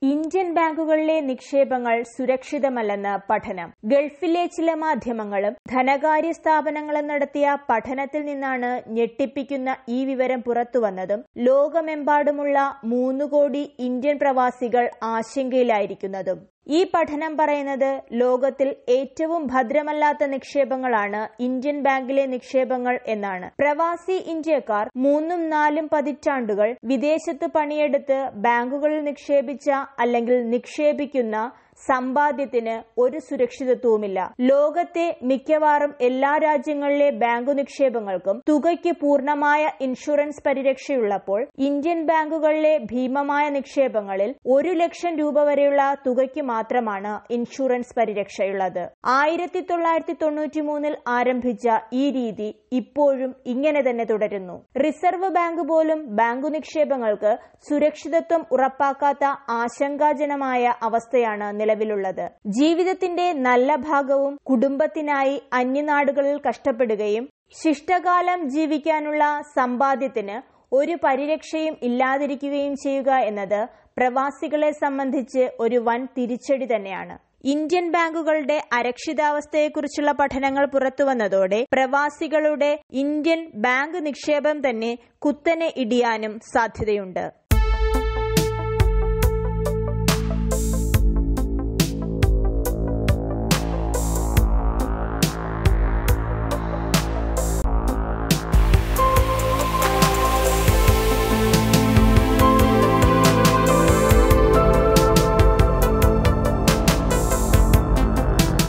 Indian ബാങ്കുകളിലെ നിക്ഷേപങ്ങൾ സുരക്ഷിതമല്ലെന്ന് പഠനം ഗൾഫിലെ ചില മാധ്യമങ്ങളും ധനകാര്യ സ്ഥാപനങ്ങളും നടത്തിയ പഠനത്തിൽ നിന്നാണ് ഞെട്ടിപ്പിക്കുന്ന ഈ വിവരം പുറത്തുവന്നതും ലോകമെമ്പാടുമുള്ള മൂന്ന് കോടി ഇന്ത്യൻ പ്രവാസികൾ ആശങ്കയിലായിരിക്കുന്നതും ഈ പഠനം പറയുന്നത് ലോകത്തിൽ ഏറ്റവും ഭദ്രമല്ലാത്ത നിക്ഷേപങ്ങളാണ് ഇന്ത്യൻ ബാങ്കിലെ നിക്ഷേപങ്ങൾ എന്നാണ് പ്രവാസി ഇന്ത്യക്കാർ മൂന്നും നാലും പതിറ്റാണ്ടുകൾ വിദേശത്ത് പണിയെടുത്ത് ബാങ്കുകളിൽ നിക്ഷേപിച്ച അല്ലെങ്കിൽ നിക്ഷേപിക്കുന്ന സമ്പാദ്യത്തിന് ഒരു സുരക്ഷിതത്വവുമില്ല ലോകത്തെ മിക്കവാറും എല്ലാ രാജ്യങ്ങളിലെ ബാങ്കു നിക്ഷേപങ്ങൾക്കും തുകയ്ക്ക് പൂർണ്ണമായ ഇൻഷുറൻസ് പരിരക്ഷയുള്ളപ്പോൾ ഇന്ത്യൻ ബാങ്കുകളിലെ ഭീമമായ നിക്ഷേപങ്ങളിൽ ഒരു ലക്ഷം രൂപ വരെയുള്ള തുകയ്ക്ക് മാത്രമാണ് ഇൻഷുറൻസ് പരിരക്ഷയുള്ളത് ആയിരത്തി തൊള്ളായിരത്തി തൊണ്ണൂറ്റി മൂന്നിൽ ആരംഭിച്ച ഈ രീതി ഇപ്പോഴും ഇങ്ങനെ തന്നെ തുടരുന്നു റിസർവ് ബാങ്ക് പോലും ബാങ്കു നിക്ഷേപങ്ങൾക്ക് സുരക്ഷിതത്വം ഉറപ്പാക്കാത്ത ആശങ്കാജനമായ അവസ്ഥയാണ് നിലവിലുള്ളത് ജീവിതത്തിന്റെ നല്ല ഭാഗവും കുടുംബത്തിനായി അന്യനാടുകളിൽ കഷ്ടപ്പെടുകയും ശിഷ്ടകാലം ജീവിക്കാനുള്ള സമ്പാദ്യത്തിന് ഒരു പരിരക്ഷയും ഇല്ലാതിരിക്കുകയും ചെയ്യുക എന്നത് പ്രവാസികളെ സംബന്ധിച്ച് ഒരു വൻ തിരിച്ചടി തന്നെയാണ് ഇന്ത്യൻ ബാങ്കുകളുടെ അരക്ഷിതാവസ്ഥയെക്കുറിച്ചുള്ള പഠനങ്ങൾ പുറത്തുവന്നതോടെ പ്രവാസികളുടെ ഇന്ത്യൻ ബാങ്ക് നിക്ഷേപം തന്നെ കുത്തനെ ഇടിയാനും സാധ്യതയുണ്ട്